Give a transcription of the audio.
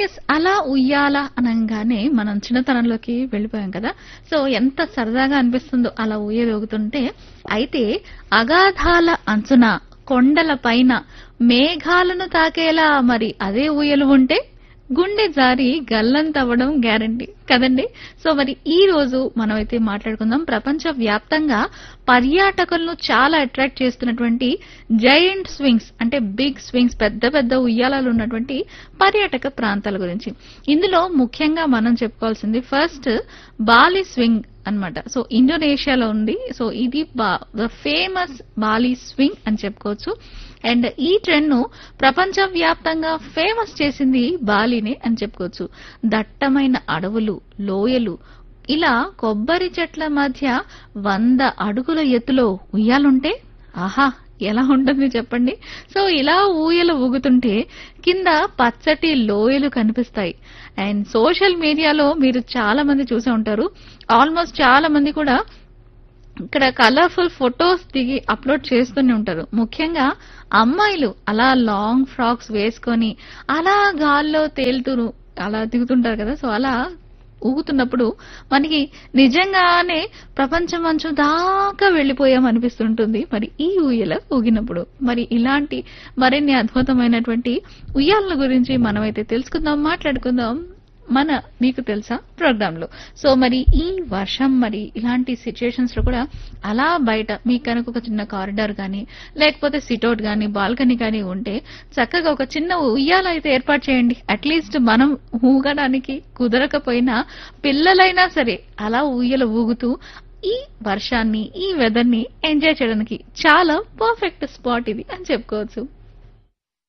yes అలా ఉయ్యాల అనగానే మనం చిన్నతనంలోకి వెళ్ళిపోయాం కదా సో ఎంత సరదాగా అనిపిస్తుందో అలా ఊయలోగుతుంటే అయితే అగాధాల అంచున కొండల పైన మేఘాలను తాకేలా మరి అదే ఊయలు ఉంటే గుండె జారి గల్లంతవ్వడం గ్యారంటీ కదండి సో మరి ఈ రోజు మనమైతే మాట్లాడుకుందాం ప్రపంచ వ్యాప్తంగా పర్యాటకులను చాలా అట్రాక్ట్ చేస్తున్నటువంటి జైంట్ స్వింగ్స్ అంటే బిగ్ స్వింగ్స్ పెద్ద పెద్ద ఉయ్యాలాలు ఉన్నటువంటి పర్యాటక ప్రాంతాల గురించి ఇందులో ముఖ్యంగా మనం చెప్పుకోవాల్సింది ఫస్ట్ బాలి స్వింగ్ అన్నమాట సో ఇండోనేషియాలో ఉంది సో ఇది ఫేమస్ బాలి స్వింగ్ అని చెప్పుకోవచ్చు అండ్ ఈ ట్రెండ్ ను ప్రపంచ వ్యాప్తంగా ఫేమస్ చేసింది బాలినే అని చెప్పుకోవచ్చు దట్టమైన అడవులు లోయలు ఇలా కొబ్బరి చెట్ల మధ్య వంద అడుగుల ఎత్తులో ఉయ్యాలుంటే ఆహా ఎలా ఉంటుంది చెప్పండి సో ఇలా ఊయలు ఊగుతుంటే కింద పచ్చటి లోయలు కనిపిస్తాయి అండ్ సోషల్ మీడియాలో మీరు చాలా మంది చూసే ఉంటారు ఆల్మోస్ట్ చాలా మంది కూడా ఇక్కడ కలర్ఫుల్ ఫొటోస్ దిగి అప్లోడ్ చేస్తూనే ఉంటారు ముఖ్యంగా అమ్మాయిలు అలా లాంగ్ ఫ్రాక్స్ వేసుకొని అలా గాల్లో తేలుతూ అలా దిగుతుంటారు కదా సో అలా ఊగుతున్నప్పుడు మనకి నిజంగానే ప్రపంచం మంచు దాకా వెళ్ళిపోయాం అనిపిస్తుంటుంది మరి ఈ ఊయల ఊగినప్పుడు మరి ఇలాంటి మరిన్ని అద్భుతమైనటువంటి ఉయ్యాల గురించి మనమైతే తెలుసుకుందాం మాట్లాడుకుందాం మన మీకు తెలుసా ప్రోగ్రామ్ లో సో మరి ఈ వర్షం మరి ఇలాంటి సిచ్యుయేషన్స్ లో కూడా అలా బయట మీకు కనుక ఒక చిన్న కారిడార్ గానీ లేకపోతే సిట్అవుట్ గానీ బాల్కనీ గానీ ఉంటే చక్కగా ఒక చిన్న ఉయ్యాల అయితే ఏర్పాటు చేయండి అట్లీస్ట్ మనం ఊగడానికి కుదరకపోయినా పిల్లలైనా సరే అలా ఊయల ఊగుతూ ఈ వర్షాన్ని ఈ వెదర్ ని ఎంజాయ్ చేయడానికి చాలా పర్ఫెక్ట్ స్పాట్ ఇది అని చెప్పుకోవచ్చు